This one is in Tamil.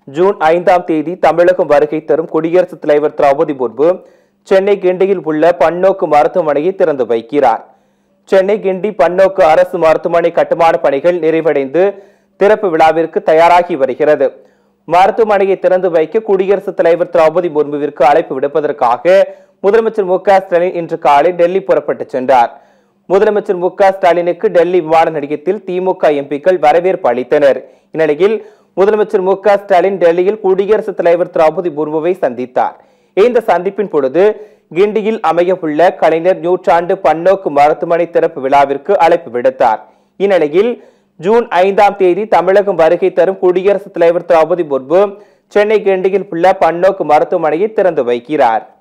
ஜூன் ஐந்தாம் தேதி தமிழகம் வருகை தரும் குடியரசுத் தலைவர் திரௌபதி முர்மு சென்னை கிண்டியில் உள்ள பன்னோக்கு மருத்துவமனையை திறந்து வைக்கிறார் சென்னை கிண்டி பன்னோக்கு அரசு மருத்துவமனை கட்டுமான பணிகள் நிறைவடைந்து திறப்பு விழாவிற்கு தயாராகி வருகிறது மருத்துவமனையை திறந்து வைக்க குடியரசுத் தலைவர் திரௌபதி முர்முவிற்கு அழைப்பு விடுப்பதற்காக முதலமைச்சர் மு க ஸ்டாலின் இன்று காலை டெல்லி புறப்பட்டு சென்றார் முதலமைச்சர் மு க ஸ்டாலினுக்கு டெல்லி விமான நிலையத்தில் திமுக எம்பிக்கள் வரவேற்பு அளித்தனர் இந்நிலையில் முதலமைச்சர் மு க ஸ்டாலின் டெல்லியில் குடியரசுத் தலைவர் திரௌபதி முர்முவை சந்தித்தார் இந்த சந்திப்பின் பொழுது கிண்டியில் அமையவுள்ள கலைஞர் நூற்றாண்டு பன்னோக்கு மருத்துவமனை திறப்பு விழாவிற்கு அழைப்பு விடுத்தார் இந்நிலையில் ஜூன் ஐந்தாம் தேதி தமிழகம் வருகை தரும் குடியரசுத் தலைவர் திரௌபதி முர்மு சென்னை கிண்டியில் உள்ள பன்னோக்கு மருத்துவமனையை திறந்து வைக்கிறார்